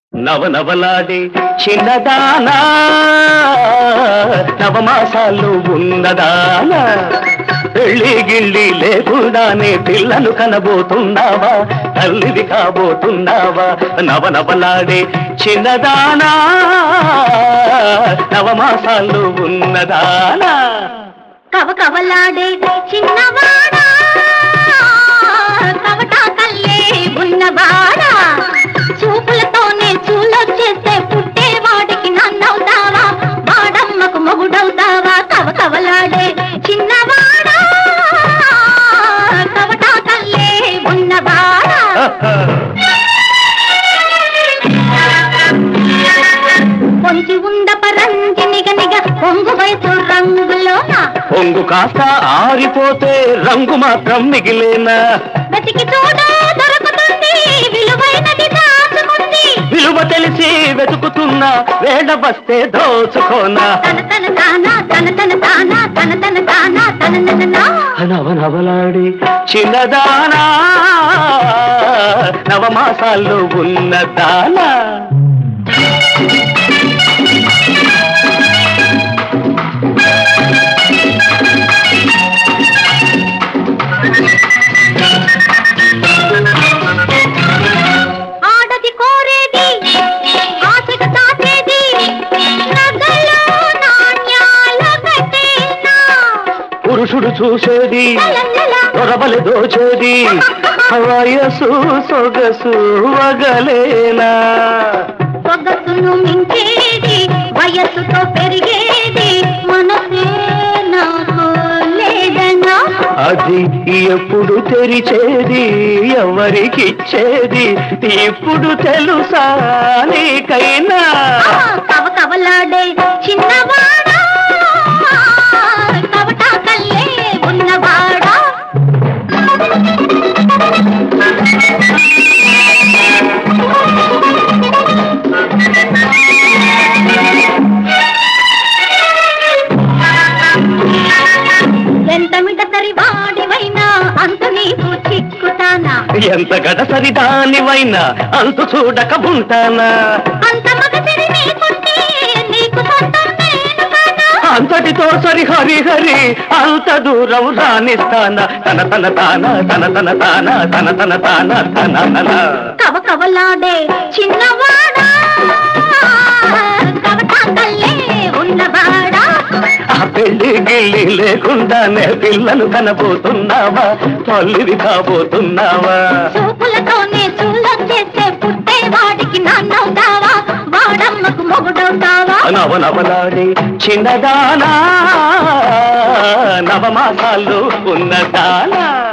నవనవలాడే చిన్నదానా నవమాసాలు ఉన్నదానా పెళ్లి గిళ్ళి లేకుండానే పిల్లను కనబోతున్నావా తల్లివి కాబోతున్నావా నవనవలాడే చిన్నదానా నవమాసాలు ఉన్నదానా కవ కవలాడే చిన్నవాడా కవటా కల్లే ఉన్నవాడా చూపులతోనే చూలొచ్చేస్తే పుట్టేవాడికి నన్నవుతావా వాడమ్మకు మొగుడవుతావా కవ కవలాడే చిన్నవాడా కవటా కల్లే ఉన్నవాడా పొంచి ఉండ పరంజి నిగ నిగ పొంగు వయసు రంగులోన పొంగు కాస్త ఆరిపోతే రంగు మాత్రం మిగిలేనా వెతికి చూడ దొరుకుతుంది విలువైనది దాచుకుంది విలువ తెలిసి వెతుకుతున్నా వేడ వస్తే దోచుకోనా తన తన తానా తన తన తానా తన తన తానా తన తన నా. నవనవలాడి చిన్నదానా నవమాసాల్లో ఉన్నదానా ఆడది కోరేది ఆశకు తాచేది నగలు నాణ్యాల కట్టేనా పురుషుడు చూసేది లలలల. దొరబలి దోచేది వయసు సొగసు వగలేనా సొగసును మించేది వయస్సుతో పెరిగేది మనసే నాకు లేదనా అది ఎప్పుడు తెరిచేది ఎవరికిచ్చేది ఇప్పుడు తెలుసా నీకైనా కవ కవలాడే చిన్నవాడా కవటా కల్లే ఉన్నవాడా ఎంత మిటసరి వాడివైనా అంత నీకు చిక్కుతానా ఎంత గడసరి దానివైనా అంతు చూడక ఉంటానా అంత మగసిరి నీకుంటే నీకు సొంతం నేను కానా అంతటితో సరి హరి హరి అంత దూరం రాణిస్తానా తన తన తాన తన తన తాన తన తన తాన తన తన కవ కవలాడే చిన్నవాడా కవటా కల్లే ఉన్నవాడా ఆ పెళ్లి గిళ్ళి లేకుండానే పిల్లలు కనబోతున్నావా తల్లివి కాబోతున్నావా చూపులతోనే చూలొచ్చేస్తే పుట్టేవాడికి నాన్నవుతావా వాడమ్మకు మొగుడవుతావా నవనవలాడి చిన్నదానా నవమాసాలు ఉన్నదానా